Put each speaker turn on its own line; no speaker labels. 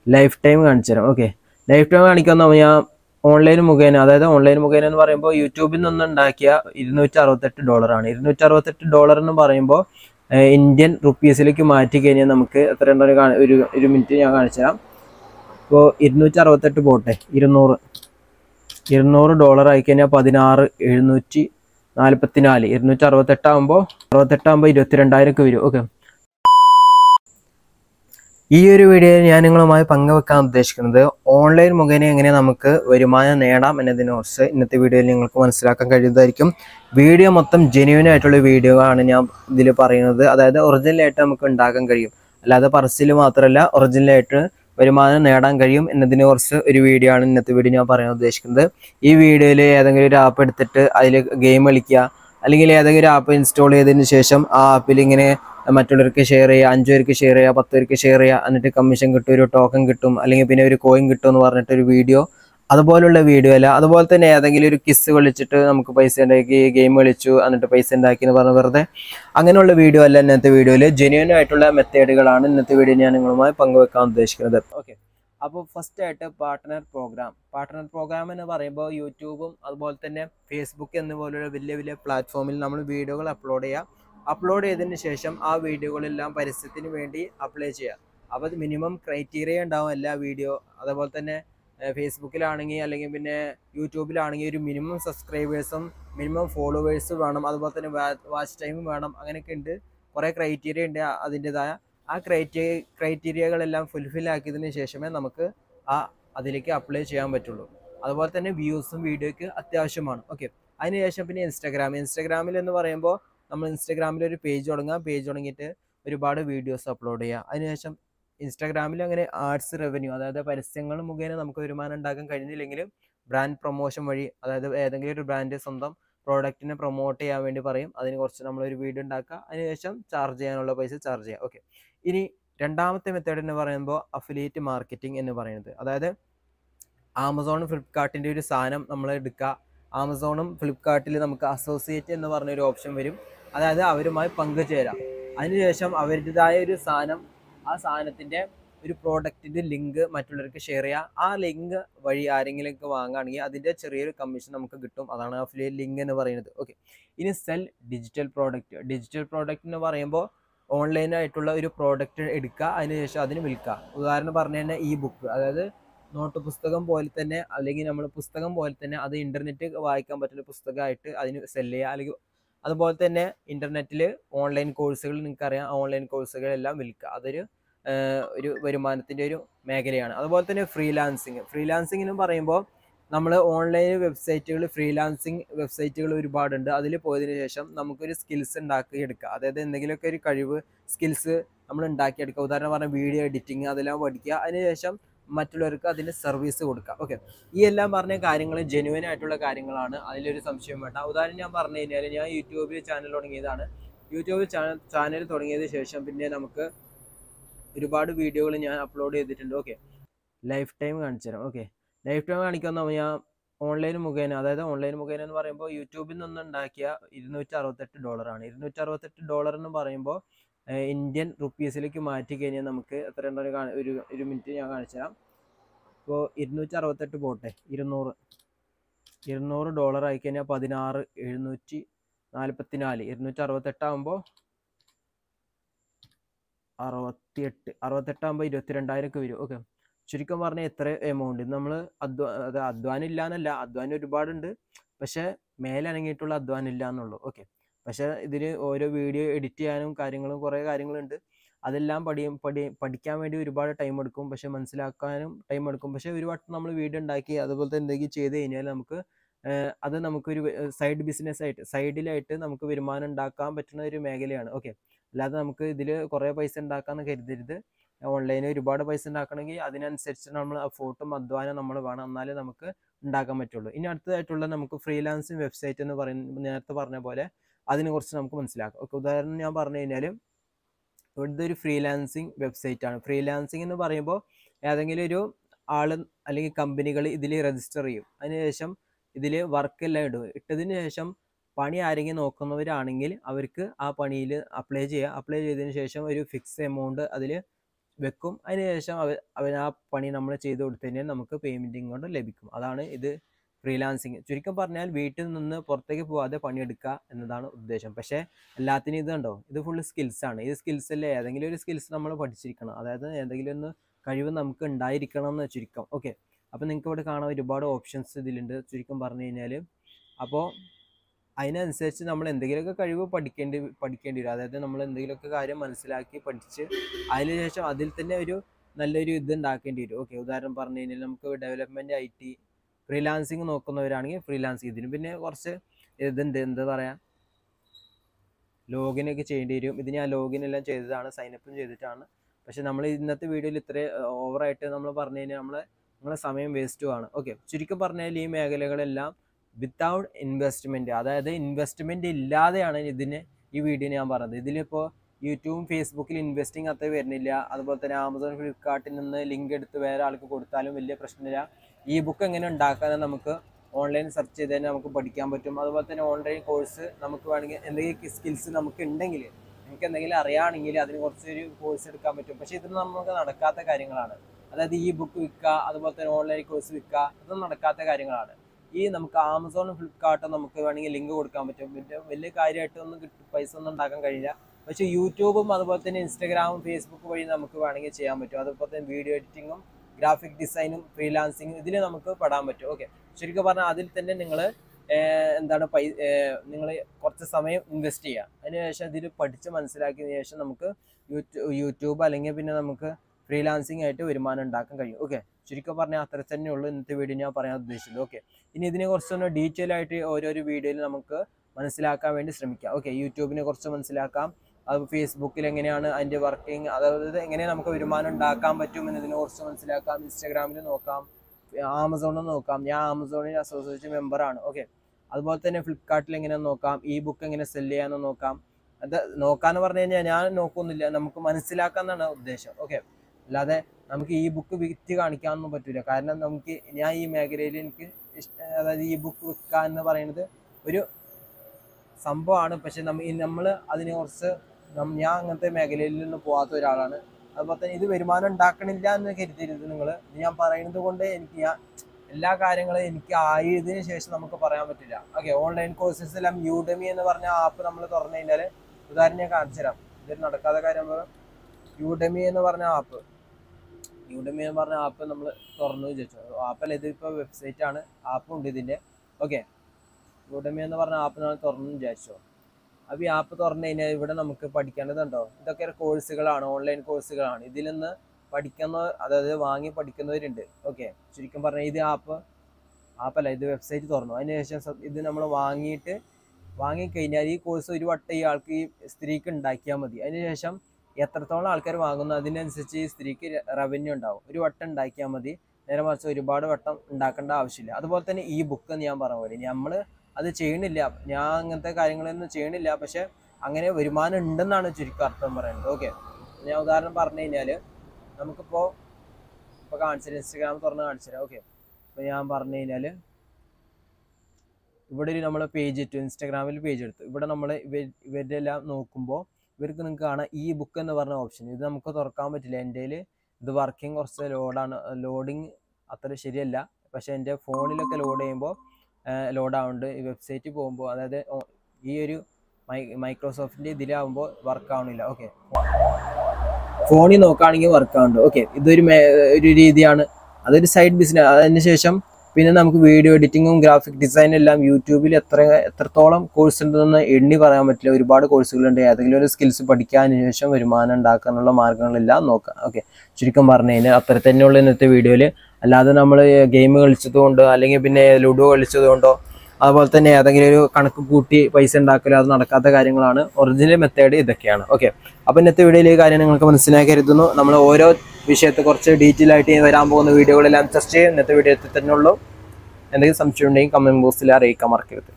life time കാണിച്ചു തരാം okay life time കാണിക്കുന്ന ഞാൻ ഓൺലൈൻ മുഖേന അതായത് ഓൺലൈൻ മുഖേന എന്ന് പറയുമ്പോൾ യൂട്യൂബിൽ നിന്ന് ഉണ്ടാക്കിയ ഇരുന്നൂറ്റി അറുപത്തെട്ട് ഡോളറാണ് ഇരുന്നൂറ്റി അറുപത്തെട്ട് ഡോളർ എന്ന് പറയുമ്പോൾ ഏഹ്, ഇന്ത്യൻ റുപ്പീസിലേക്ക് മാറ്റി കഴിഞ്ഞാൽ നമുക്ക് എത്ര ഉണ്ടോ ഒരു കാണി- ഒരു ഒരു മിനിറ്റ് ഞാൻ കാണിച്ചു തരാം ഇപ്പോൾ ഇരുന്നൂറ്റി അറുപത്തെട്ട് പോട്ടെ ഇരുന്നൂറ് ഇരുന്നൂറ് ഡോളർ ആയി കഴിഞ്ഞാൽ പതിനാറ് എഴുന്നൂറ്റി നാൽപ്പത്തി നാല് ഇരുന്നൂറ്റി അറുപത്തെട്ടാകുമ്പോൾ അറുപത്തെട്ടാകുമ്പോൾ ഇരുപത്തിരണ്ടായിരമൊക്കെ വരും ഓക്കെ ഈ ഒരു വീഡിയോയിൽ ഞാൻ നിങ്ങളുമായി പങ്കുവെക്കാൻ ഉദ്ദേശിക്കുന്നത് ഓൺലൈൻ മുഖേന എങ്ങനെ നമുക്ക് വരുമാനം നേടാം എന്നതിനെ കുറിച്ച് ഇന്നത്തെ വീഡിയോയിൽ നിങ്ങൾക്ക് മനസ്സിലാക്കാൻ കഴിയുന്നതായിരിക്കും വീഡിയോ മൊത്തം ജെന്യൂൻ ആയിട്ടുള്ള വീഡിയോ ആണ് ഞാൻ ഇതിൽ പറയുന്നത് അതായത് ഒറിജിനലായിട്ട് നമുക്ക് ഉണ്ടാക്കാൻ കഴിയും അല്ലാതെ പറച്ചിൽ മാത്രമല്ല ഒറിജിനലായിട്ട് വരുമാനം നേടാൻ കഴിയും എന്നതിനെ കുറിച്ച് ഒരു വീഡിയോ ആണ് ഇന്നത്തെ വീഡിയോ ഞാൻ പറയാൻ ഉദ്ദേശിക്കുന്നത് ഈ വീഡിയോയിൽ ഏതെങ്കിലും ഒരു ആപ്പ് എടുത്തിട്ട് അതിൽ ഗെയിം കളിക്കുക അല്ലെങ്കിൽ ഏതെങ്കിലും ഒരു ആപ്പ് ഇൻസ്റ്റാൾ ചെയ്തതിന് ശേഷം ആ ആപ്പിൽ ഇങ്ങനെ മറ്റുള്ളവർക്ക് ഷെയർ ചെയ്യുക അഞ്ചു പേർക്ക് ഷെയർ ചെയ്യുക പത്ത് പേർക്ക് ഷെയർ ചെയ്യുക എന്നിട്ട് കമ്മീഷൻ കിട്ടും ഒരു ടോക്കൺ കിട്ടും അല്ലെങ്കിൽ പിന്നെ ഒരു കോയിൻ കിട്ടും എന്ന് പറഞ്ഞിട്ട് ഒരു വീഡിയോ അതുപോലുള്ള വീഡിയോ അല്ല അതുപോലെ തന്നെ ഏതെങ്കിലും ഒരു കിസ് കളിച്ചിട്ട് നമുക്ക് പൈസ ഉണ്ടാക്കി ഗെയിം കളിച്ചു എന്നിട്ട് പൈസ ഉണ്ടാക്കി എന്ന് പറഞ്ഞ് വെറുതെ അങ്ങനെയുള്ള വീഡിയോ അല്ല ഇന്നത്തെ വീഡിയോയിൽ ജെന്യൂൻ ആയിട്ടുള്ള മെത്തേഡുകളാണ് ഇന്നത്തെ വീഡിയോ ഞാൻ നിങ്ങളുമായി പങ്കുവെക്കാൻ ഉദ്ദേശിക്കുന്നത് ഓക്കെ അപ്പോൾ ഫസ്റ്റ് ആയിട്ട് പാർട്ട്ണർ പ്രോഗ്രാം പാർട്ട്ണർ പ്രോഗ്രാം എന്ന് പറയുമ്പോൾ യൂട്യൂബും അതുപോലെ തന്നെ ഫേസ്ബുക്ക് എന്നിപോലുള്ള വലിയ വലിയ പ്ലാറ്റ്ഫോമിൽ നമ്മൾ വീഡിയോകൾ അപ്ലോഡ് ചെയ്യുക അപ്ലോഡ് ചെയ്തതിന് ശേഷം ആ വീഡിയോകളെല്ലാം പരസ്യത്തിന് വേണ്ടി അപ്ലൈ ചെയ്യുക അപ്പോൾ അത് മിനിമം ക്രൈറ്റീരിയ ഉണ്ടാവും എല്ലാ വീഡിയോ അതുപോലെ തന്നെ ഏഹ് ഫേസ്ബുക്കിലാണെങ്കിൽ അല്ലെങ്കിൽ പിന്നെ യൂട്യൂബിലാണെങ്കിൽ ഒരു മിനിമം സബ്സ്ക്രൈബേഴ്സും മിനിമം ഫോളോവേഴ്സും വേണം അതുപോലെ തന്നെ വാച്ച് ടൈമും വേണം അങ്ങനെയൊക്കെ ഉണ്ട് കുറേ ക്രൈറ്റീരിയ ഉണ്ട് ആ- അതിൻ്റെതായ ആ ക്രൈറ്റീരിയ ക്രൈറ്റീരിയകളെല്ലാം ഫുൾഫിൽ ആക്കിയതിന് ശേഷമേ നമുക്ക് ആ അതിലേക്ക് അപ്ലൈ ചെയ്യാൻ പറ്റുള്ളൂ അതുപോലെ തന്നെ വ്യൂസും വീഡിയോയ്ക്ക് അത്യാവശ്യമാണ് ഓക്കെ അതിനുശേഷം പിന്നെ ഇൻസ്റ്റാഗ്രാം ഇൻസ്റ്റാഗ്രാമിൽ എന്ന് പറയുമ്പോൾ നമ്മൾ ഇൻസ്റ്റാഗ്രാമിൽ ഒരു പേജ് തുടങ്ങുക പേജ് തുടങ്ങിയിട്ട് ഒരുപാട് വീഡിയോസ് അപ്ലോഡ് ചെയ്യുക അതിനുശേഷം ഇൻസ്റ്റാഗ്രാമിൽ അങ്ങനെ ആർട്സ് റവന്യൂ അതായത് പരസ്യങ്ങൾ മുഖേന നമുക്ക് വരുമാനം ഉണ്ടാക്കാൻ കഴിയുന്നില്ലെങ്കിലും ബ്രാൻഡ് പ്രൊമോഷൻ വഴി അതായത് ഏതെങ്കിലും ഒരു ബ്രാൻഡ് സ്വന്തം പ്രോഡക്റ്റിനെ പ്രൊമോട്ട് ചെയ്യാൻ വേണ്ടി പറയും അതിന് കുറച്ച് നമ്മളൊരു വീഡിയോ ഉണ്ടാക്കുക അതിനുശേഷം ചാർജ് ചെയ്യാനുള്ള പൈസ ചാർജ് ചെയ്യുക ഓക്കെ ഇനി രണ്ടാമത്തെ മെത്തേഡ് എന്ന് പറയുമ്പോൾ അഫിലിയേറ്റ് മാർക്കറ്റിംഗ് എന്ന് പറയുന്നത് അതായത് ആമസോണും ഫ്ലിപ്കാർട്ടിൻ്റെ ഒരു സാധനം നമ്മൾ എടുക്കുക ആമസോണും ഫ്ലിപ്കാർട്ടിൽ നമുക്ക് അസോസിയേറ്റ് എന്ന് പറഞ്ഞൊരു ഓപ്ഷൻ വരും അതായത് അവരുമായി പങ്കുചേരാം അതിനുശേഷം അവരുടേതായ ഒരു സാധനം ആ സാധനത്തിൻ്റെ ഒരു പ്രോഡക്റ്റിൻ്റെ ലിങ്ക് മറ്റുള്ളവർക്ക് ഷെയർ ചെയ്യുക ആ ലിങ്ക് വഴി ആരെങ്കിലുമൊക്കെ വാങ്ങുകയാണെങ്കിൽ അതിൻ്റെ ചെറിയൊരു കമ്മീഷൻ നമുക്ക് കിട്ടും അതാണ് അഫിലിയേറ്റ് ലിങ്ക് എന്ന് പറയുന്നത് ഓക്കെ ഇനി sell digital product digital product എന്ന് പറയുമ്പോൾ ഓൺലൈനായിട്ടുള്ള ഒരു പ്രോഡക്റ്റ് എടുക്കുക അതിനുശേഷം അതിന് വിൽക്കുക ഉദാഹരണം പറഞ്ഞു കഴിഞ്ഞാൽ ഈ ബുക്ക് അതായത് നോട്ട് പുസ്തകം പോലെ തന്നെ അല്ലെങ്കിൽ നമ്മൾ പുസ്തകം പോലെ തന്നെ അത് ഇൻ്റർനെറ്റ് വായിക്കാൻ പറ്റുന്ന പുസ്തകമായിട്ട് അതിന് സെല് ചെയ്യുക അല്ലെങ്കിൽ അതുപോലെ തന്നെ ഇൻ്റർനെറ്റിൽ ഓൺലൈൻ കോഴ്സുകൾ നിങ്ങൾക്കറിയാം ഓൺലൈൻ കോഴ്സുകളെല്ലാം വിൽക്കുക അതൊരു ആഹ്, ഒരു വരുമാനത്തിൻ്റെ ഒരു മേഖലയാണ് അതുപോലെ തന്നെ ഫ്രീലാൻസിങ് ഫ്രീലാൻസിങ് എന്ന് പറയുമ്പോൾ നമ്മൾ ഓൺലൈൻ വെബ്സൈറ്റുകൾ ഫ്രീലാൻസിങ് വെബ്സൈറ്റുകൾ ഒരുപാടുണ്ട് അതിൽ പോയതിനു ശേഷം നമുക്കൊരു സ്കിൽസ് ഉണ്ടാക്കി എടുക്കുക അതായത് എന്തെങ്കിലുമൊക്കെ ഒരു കഴിവ് സ്കിൽസ് നമ്മൾ ഉണ്ടാക്കിയെടുക്കുക ഉദാഹരണം പറഞ്ഞാൽ വീഡിയോ എഡിറ്റിംഗ് അതെല്ലാം പഠിക്കുക അതിനുശേഷം മറ്റുള്ളവർക്ക് അതിന് സർവീസ് കൊടുക്കുക ഓക്കെ ഈ എല്ലാം പറഞ്ഞ കാര്യങ്ങൾ ജെനുവൻ ആയിട്ടുള്ള കാര്യങ്ങളാണ് അതിലൊരു സംശയം വേണ്ട ഉദാഹരണം ഞാൻ പറഞ്ഞു കഴിഞ്ഞാൽ ഞാൻ യൂട്യൂബിൽ ചാനൽ തുടങ്ങിയതാണ് യൂട്യൂബിൽ ചാനൽ ചാനൽ തുടങ്ങിയതിന് ശേഷം പിന്നെ നമുക്ക് ഒരുപാട് വീഡിയോകൾ ഞാൻ അപ്ലോഡ് ചെയ്തിട്ടുണ്ട് ഓക്കെ ലൈഫ് ടൈം കാണിച്ചു തരാം ഓക്കെ ലൈഫ് ടൈം കാണിക്കുന്ന ഞാൻ ഓൺലൈൻ മുഖേന അതായത് ഓൺലൈൻ മുഖേന എന്ന് പറയുമ്പോൾ യൂട്യൂബിൽ നിന്ന് ഉണ്ടാക്കിയ ഇരുന്നൂറ്റി അറുപത്തെട്ട് ഡോളറാണ് ഇരുന്നൂറ്റി അറുപത്തെട്ട് ഡോളർ എന്ന് പറയുമ്പോൾ ഏഹ് ഇന്ത്യൻ റുപ്പീസിലേക്ക് മാറ്റി കഴിഞ്ഞാൽ നമുക്ക് എത്ര ഉണ്ടോ ഒരു കാണി- ഒരു ഒരു മിനിറ്റ് ഞാൻ കാണിച്ചു തരാം ഇപ്പോൾ ഇരുന്നൂറ്റി അറുപത്തെട്ട് പോട്ടെ ഇരുന്നൂറ് ഇരുന്നൂറ് ഡോളർ ആയി കഴിഞ്ഞാൽ പതിനാറ് എഴുന്നൂറ്റി നാൽപ്പത്തി നാല് ഇരുന്നൂറ്റി അറുപത്തെട്ടാകുമ്പോൾ അറുപത്തിയെട്ട് അറുപത്തെട്ടാകുമ്പോൾ ഇരുപത്തിരണ്ടായിരമൊക്കെ വരും ഓക്കെ ചുരുക്കം പറഞ്ഞാൽ എത്ര എമൗണ്ട് നമ്മൾ അധ്വാ അത് അധ്വാനം ഇല്ല എന്നല്ല അധ്വാനം ഒരുപാടുണ്ട് പക്ഷേ മേലെ അനങ്ങിയിട്ടുള്ള അധ്വാനം ഇല്ല എന്നുള്ളൂ ഓക്കെ പക്ഷേ ഇതിൽ ഓരോ വീഡിയോ എഡിറ്റ് ചെയ്യാനും കാര്യങ്ങളും കുറേ കാര്യങ്ങളുണ്ട് അതെല്ലാം പഠിയും പഠി പഠിക്കാൻ വേണ്ടി ഒരുപാട് ടൈം എടുക്കും പക്ഷെ മനസ്സിലാക്കാനും ടൈം എടുക്കും പക്ഷെ ഒരു വട്ടം നമ്മൾ വീഡിയോ ഉണ്ടാക്കി അതുപോലത്തെ എന്തെങ്കിലും ചെയ്ത് കഴിഞ്ഞാൽ നമുക്ക് ഏഹ് അത് നമുക്കൊരു സൈഡ് ബിസിനസ് ആയിട്ട് സൈഡിലായിട്ട് നമുക്ക് വരുമാനം ഉണ്ടാക്കാൻ പറ്റുന്ന ഒരു മേഖലയാണ് ഓക്കെ അല്ലാതെ നമുക്ക് ഇതിൽ കുറേ പൈസ ഉണ്ടാക്കാമെന്ന് കരുതരുത് ഓൺലൈനിൽ ഒരുപാട് പൈസ ഉണ്ടാക്കണമെങ്കിൽ അതിനനുസരിച്ച് നമ്മൾ ഫോട്ടും അധ്വാനം നമ്മൾ വേണം എന്നാലേ നമുക്ക് ഉണ്ടാക്കാൻ പറ്റുള്ളൂ ഇനി അടുത്തതായിട്ടുള്ള നമുക്ക് ഫ്രീലാൻസിങ് വെബ്സൈറ്റ് എന്ന് പറയുന്ന നേരത്തെ പറഞ്ഞ പോലെ അതിനെക്കുറിച്ച് നമുക്ക് മനസ്സിലാക്കാം ഓക്കെ ഉദാഹരണം ഞാൻ പറഞ്ഞു കഴിഞ്ഞാൽ ഇവിടുത്തെ ഒരു ഫ്രീലാൻസിങ് വെബ്സൈറ്റ് ആണ് ഫ്രീലാൻസിങ് എന്ന് പറയുമ്പോൾ ഏതെങ്കിലും ഒരു ആൾ അല്ലെങ്കിൽ കമ്പനികൾ ഇതിൽ രജിസ്റ്റർ ചെയ്യും അതിനുശേഷം ഇതിൽ വർക്കെല്ലാം ഇടും ഇട്ടതിന് ശേഷം പണി ആരെങ്കിലും നോക്കുന്നവരാണെങ്കിൽ അവർക്ക് ആ പണിയിൽ അപ്ലൈ ചെയ്യുക അപ്ലൈ ചെയ്തതിന് ശേഷം ഒരു ഫിക്സ് എമൗണ്ട് അതിൽ വെക്കും അതിന് ശേഷം അവ അവൻ ആ പണി നമ്മൾ ചെയ്ത് കൊടുത്തു കഴിഞ്ഞാൽ നമുക്ക് പേയ്മെൻറ്റ് ഇങ്ങോട്ട് ലഭിക്കും അതാണ് ഇത് ഫ്രീലാൻസിങ് ചുരുക്കം പറഞ്ഞാൽ വീട്ടിൽ നിന്ന് പുറത്തേക്ക് പോകാതെ പണിയെടുക്കുക എന്നതാണ് ഉദ്ദേശം പക്ഷേ എല്ലാത്തിനും ഇത് കണ്ടോ ഇത് ഫുള്ള് സ്കിൽസാണ് ഈ സ്കിൽസ് അല്ലേ ഏതെങ്കിലും ഒരു സ്കിൽസ് നമ്മൾ പഠിച്ചിരിക്കണം അതായത് ഏതെങ്കിലും ഒന്ന് കഴിവ് നമുക്ക് ഉണ്ടായിരിക്കണം എന്ന് ചുരുക്കം ഓക്കെ അപ്പോൾ നിങ്ങൾക്ക് ഇവിടെ കാണാൻ ഒരുപാട് ഓപ്ഷൻസ് ഇതിലുണ്ട് ചുരുക്കം പറഞ്ഞു കഴിഞ്ഞാൽ അപ്പോൾ അതിനനുസരിച്ച് നമ്മൾ എന്തെങ്കിലുമൊക്കെ കഴിവ് പഠിക്കേണ്ടി പഠിക്കേണ്ടി വരും അതായത് നമ്മൾ എന്തെങ്കിലുമൊക്കെ കാര്യം മനസ്സിലാക്കി പഠിച്ച് അതിന് ശേഷം അതിൽ തന്നെ ഒരു നല്ലൊരു ഇത് ഉണ്ടാക്കേണ്ടി വരും ഓക്കെ ഉദാഹരണം പറഞ്ഞു കഴിഞ്ഞാൽ നമുക്ക് ഡെവലപ്മെൻറ്റ് ഐ ടി ഫ്രീലാൻസിങ് നോക്കുന്നവരാണെങ്കിൽ ഫ്രീലാൻസിങ് ഇതിന് പിന്നെ കുറച്ച് ഇതുണ്ട് എന്താ പറയുക ലോഗിൻ ഒക്കെ ചെയ്യേണ്ടി വരും ഇത് ഞാൻ ലോഗിൻ എല്ലാം ചെയ്തതാണ് സൈനപ്പും ചെയ്തിട്ടാണ് പക്ഷെ നമ്മൾ ഇന്നത്തെ വീഡിയോയിൽ ഇത്ര ഓവറായിട്ട് നമ്മൾ പറഞ്ഞു കഴിഞ്ഞാൽ നമ്മളെ നമ്മളെ സമയം വേസ്റ്റും ആണ് ഓക്കെ ചുരുക്കം പറഞ്ഞാൽ ഈ മേഖലകളെല്ലാം വിത്തൗട്ട് ഇൻവെസ്റ്റ്മെൻറ്റ് അതായത് ഇൻവെസ്റ്റ്മെൻറ്റ് ഇല്ലാതെയാണ് ഇതിന് ഈ വീഡിയോ ഞാൻ പറഞ്ഞത് ഇതിലിപ്പോൾ യൂട്യൂബും ഫേസ്ബുക്കിൽ ഇൻവെസ്റ്റിംഗ് അത്ര വരുന്നില്ല അതുപോലെ തന്നെ ആമസോൺ ഫ്ലിപ്കാർട്ടിൽ നിന്ന് ലിങ്ക് എടുത്ത് വേറെ ആൾക്ക് കൊടുത്താലും വലിയ പ്രശ്നമില്ല ഈ ബുക്ക് എങ്ങനെ ഉണ്ടാക്കാതെ നമുക്ക് ഓൺലൈൻ സെർച്ച് ചെയ്ത് തന്നെ നമുക്ക് പഠിക്കാൻ പറ്റും അതുപോലെ തന്നെ ഓൺലൈൻ കോഴ്സ് നമുക്ക് വേണമെങ്കിൽ എന്തെങ്കിലും സ്കിൽസ് നമുക്ക് ഉണ്ടെങ്കിൽ നമുക്ക് എന്തെങ്കിലും അറിയുകയാണെങ്കിൽ അതിന് കുറച്ചൊരു കോഴ്സ് എടുക്കാൻ പറ്റും പക്ഷേ ഇത് നമുക്ക് നടക്കാത്ത കാര്യങ്ങളാണ് അതായത് ഈ ബുക്ക് വിൽക്കുക അതുപോലെ തന്നെ ഓൺലൈൻ കോഴ്സ് വിൽക്കുക ഇതൊന്നും നടക്കാത്ത കാര്യങ്ങളാണ് ഈ നമുക്ക് ആമസോൺ ഫ്ലിപ്കാർട്ട് നമുക്ക് വേണമെങ്കിൽ ലിങ്ക് കൊടുക്കാൻ പറ്റും പിന്നെ വലിയ കാര്യമായിട്ടൊന്നും കിട്ടും പൈസ ഒന്നും ഉണ്ടാക്കാൻ കഴിയില്ല പക്ഷേ യൂട്യൂബും അതുപോലെ തന്നെ ഇൻസ്റ്റഗ്രാമും ഫേസ്ബുക്ക് വഴി നമുക്ക് വേണമെങ്കിൽ ചെയ്യാൻ പറ്റും അതുപോലെ തന്നെ വീഡിയോ എഡിറ്റിങ്ങും ഗ്രാഫിക് ഡിസൈനും ഫ്രീലാൻസിങ്ങും ഇതിൽ നമുക്ക് പെടാൻ പറ്റും ഓക്കെ ശരിക്കും പറഞ്ഞാൽ അതിൽ തന്നെ നിങ്ങൾ എന്താണ് പൈ നിങ്ങൾ കുറച്ച് സമയം ഇൻവെസ്റ്റ് ചെയ്യുക അതിനുശേഷം ഇതിൽ പഠിച്ച് മനസ്സിലാക്കിയതിന് ശേഷം നമുക്ക് യൂട്യൂബ് യൂട്യൂബ് അല്ലെങ്കിൽ പിന്നെ നമുക്ക് ഫ്രീലാൻസിങ് ആയിട്ട് വരുമാനം ഉണ്ടാക്കാൻ കഴിയും ഓക്കെ ചുരുക്കം പറഞ്ഞാൽ അത്ര തന്നെ ഉള്ളൂ ഇന്നത്തെ വീഡിയോ ഞാൻ പറയാൻ ഉദ്ദേശിച്ചത് ഓക്കെ ഇനി ഇതിനെ കുറിച്ചൊന്ന് ഡീറ്റെയിൽ ആയിട്ട് ഓരോരോ വീഡിയോയിൽ നമുക്ക് മനസ്സിലാക്കാൻ വേണ്ടി ശ്രമിക്കാം ഓക്കെ യൂട്യൂബിനെ കുറിച്ച് മനസ്സിലാക്കാം അത് ഫേസ്ബുക്കിൽ എങ്ങനെയാണ് അതിൻ്റെ വർക്കിംഗ് അതായത് എങ്ങനെ നമുക്ക് വരുമാനം ഉണ്ടാക്കാൻ പറ്റും എന്നതിനെ കുറിച്ച് മനസ്സിലാക്കാം ഇൻസ്റ്റാഗ്രാമിൽ നോക്കാം ആമസോണിൽ നോക്കാം ഞാൻ ആമസോണിൽ അസോസിയേഷൻ മെമ്പറാണ് ഓക്കെ അതുപോലെ തന്നെ ഫ്ലിപ്കാർട്ടിൽ എങ്ങനെ നോക്കാം ഈ ബുക്ക് എങ്ങനെ സെല് ചെയ്യാമെന്ന് നോക്കാം അത് നോക്കാന്ന് പറഞ്ഞു കഴിഞ്ഞാൽ ഞാൻ നോക്കുന്നില്ല നമുക്ക് മനസ്സിലാക്കാന്നാണ് ഉദ്ദേശം ഓക്കെ അല്ലാതെ നമുക്ക് ഈ ബുക്ക് വിറ്റ് കാണിക്കാനൊന്നും പറ്റില്ല കാരണം നമുക്ക് ഞാൻ ഈ മേഖലയിൽ എനിക്ക് ഇഷ്ട അതായത് ഈ ബുക്ക് വിൽക്കുക എന്ന് പറയുന്നത് ഒരു സംഭവമാണ് പക്ഷെ നമ്മ നമ്മൾ അതിനെ കുറച്ച് നം- ഞാൻ അങ്ങനത്തെ മേഖലയിൽ നിന്ന് പോകാത്ത ഒരാളാണ് അതുപോലെ തന്നെ ഇത് വരുമാനം ഉണ്ടാക്കണില്ല എന്ന് കരുതരുത് നിങ്ങൾ ഞാൻ പറയുന്നത് കൊണ്ട് എനിക്ക് ഞാൻ എല്ലാ കാര്യങ്ങളും എനിക്ക് ആയതിനു ശേഷം നമുക്ക് പറയാൻ പറ്റില്ല ഓക്കെ ഓൺലൈൻ കോഴ്സസ് എല്ലാം യൂഡമി എന്ന് പറഞ്ഞ ആപ്പ് നമ്മൾ തുറന്നു കഴിഞ്ഞാൽ ഉദാഹരണം ഞാൻ കാണിച്ചു തരാം ഇതൊരു നടക്കാത്ത കാര്യം പറയാം യൂഡമി എന്ന് പറഞ്ഞ ആപ്പ് യൂഡമി എന്ന് പറഞ്ഞ ആപ്പ് നമ്മൾ തുറന്നു വിചാരിച്ചു ആപ്പല്ല ഇതിപ്പോൾ വെബ്സൈറ്റ് ആണ് ആപ്പും ഉണ്ട് ഇതിൻ്റെ ഓക്കെ യൂഡമി എന്ന് പറഞ്ഞ ആപ്പ് നമ്മൾ തുറന്നു വിചാരിച്ചോ അപ്പോൾ ഈ ആപ്പ് തുറന്നു കഴിഞ്ഞാൽ ഇവിടെ നമുക്ക് പഠിക്കേണ്ടതുണ്ടോ ഇതൊക്കെ കോഴ്സുകളാണ് ഓൺലൈൻ കോഴ്സുകളാണ് ഇതിൽ നിന്ന് പഠിക്കുന്ന അതായത് വാങ്ങി പഠിക്കുന്നവരുണ്ട് ഓക്കെ ചുരുക്കം പറഞ്ഞാൽ ഇത് ആപ്പ് ആപ്പല്ല ഇത് വെബ്സൈറ്റ് തുറന്നു അതിന് ശേഷം സ- ഇത് നമ്മൾ വാങ്ങിയിട്ട് വാങ്ങിക്കഴിഞ്ഞാൽ ഈ കോഴ്സ് ഒരു വട്ടം ഈ ആൾക്ക് ഈ സ്ത്രീക്ക് ഉണ്ടാക്കിയാൽ മതി അതിന് ശേഷം എത്രത്തോളം ആൾക്കാർ വാങ്ങുന്നു അതിനനുസരിച്ച് ഈ സ്ത്രീക്ക് റവന്യൂ ഉണ്ടാവും ഒരു വട്ടം ഉണ്ടാക്കിയാൽ മതി നേരെ മറിച്ച് ഒരുപാട് വട്ടം ഉണ്ടാക്കേണ്ട ആവശ്യമില്ല അതുപോലെ തന്നെ ഈ ബുക്ക് എന്ന് ഞാൻ പറഞ്ഞ പോലെ നമ്മൾ അത് ചെയ്യണില്ല ഞാൻ അങ്ങനത്തെ കാര്യങ്ങളൊന്നും ചെയ്യണില്ല പക്ഷെ അങ്ങനെ വരുമാനം ഉണ്ടെന്നാണ് ചുരുക്കം അർത്ഥം പറയുന്നത് ഓക്കെ ഞാൻ ഉദാഹരണം പറഞ്ഞു കഴിഞ്ഞാൽ നമുക്കിപ്പോൾ ഇപ്പോൾ കാണിച്ചു ഇൻസ്റ്റഗ്രാം തുറന്ന് കാണിച്ചു തരാം ഓക്കെ ഇപ്പോൾ ഞാൻ പറഞ്ഞു കഴിഞ്ഞാൽ ഇവിടെ ഒരു നമ്മൾ പേജ് ഇട്ടു ഇൻസ്റ്റാഗ്രാമിൽ പേജ് എടുത്തു ഇവിടെ നമ്മൾ ഇവരുടെ എല്ലാം നോക്കുമ്പോൾ ഇവർക്ക് നിങ്ങൾക്ക് കാണാം ഈ ബുക്ക് എന്ന് പറഞ്ഞ ഓപ്ഷൻ ഇത് നമുക്ക് തുറക്കാൻ പറ്റില്ല എൻ്റെ ഇത് വർക്കിംഗ് കുറച്ച് ലോഡാണ് ലോഡിങ് അത്ര ശരിയല്ല പക്ഷേ എൻ്റെ ഫോണിലൊക്കെ ലോഡ് ചെയ്യുമ്പോൾ ലോഡ് ആവുന്നുണ്ട് ഈ വെബ്സൈറ്റിൽ പോകുമ്പോൾ അതായത് ഓ- ഈ ഒരു മൈ മൈക്രോസോഫ്റ്റിൻ്റെ ഇതിലാവുമ്പോൾ വർക്ക് ആവണില്ല ഓക്കെ ഫോണിൽ നോക്കുകയാണെങ്കിൽ വർക്ക് ആവുന്നുണ്ട് ഓക്കെ ഇതൊരു മേ- ഒരു രീതിയാണ് അതൊരു സൈഡ് ബിസിനസ് അതിന് ശേഷം പിന്നെ നമുക്ക് വീഡിയോ എഡിറ്റിങ്ങും ഗ്രാഫിക് ഡിസൈനും എല്ലാം യൂട്യൂബിൽ എത്ര എത്രത്തോളം കോഴ്സ് ഉണ്ടെന്ന് എണ്ണി പറയാൻ പറ്റില്ല ഒരുപാട് കോഴ്സുകളുണ്ട് ഏതെങ്കിലും ഒരു സ്കിൽസ് പഠിക്കാതിന് ശേഷം വരുമാനം ഉണ്ടാക്കാനുള്ള മാർഗ്ഗങ്ങളെല്ലാം നോക്കാം ഓക്കെ ചുരുക്കം പറഞ്ഞു കഴിഞ്ഞാൽ അത്ര തന്നെയുള്ള ഇന്നത്തെ വീഡിയോയിൽ അല്ലാതെ നമ്മൾ ഗെയിം കളിച്ചത് കൊണ്ടോ അല്ലെങ്കിൽ പിന്നെ ലുഡോ കളിച്ചത് കൊണ്ടോ അതുപോലെ തന്നെ ഏതെങ്കിലും ഒരു കണക്ക് കൂട്ടി പൈസ ഉണ്ടാക്കലോ അത് നടക്കാത്ത കാര്യങ്ങളാണ് ഒറിജിനൽ മെത്തേഡ് ഇതൊക്കെയാണ് ഓക്കെ അപ്പോൾ ഇന്നത്തെ വീഡിയോയിൽ ഈ കാര്യം നിങ്ങൾക്ക് മനസ്സിലാക്കി കരുതുന്നു നമ്മൾ ഓരോ വിഷയത്തെ കുറച്ച് ഡീറ്റെയിൽ ആയിട്ട് വരാൻ പോകുന്ന വീഡിയോകളെല്ലാം ചർച്ച ചെയ്യും ഇന്നത്തെ വീഡിയോ എത്തി തന്നെ ഉള്ളൂ എന്തെങ്കിലും സംശയം ഉണ്ടെങ്കിൽ കമൻറ്റ് ബോക്സിൽ അറിയിക്കാൻ മറക്കരുത്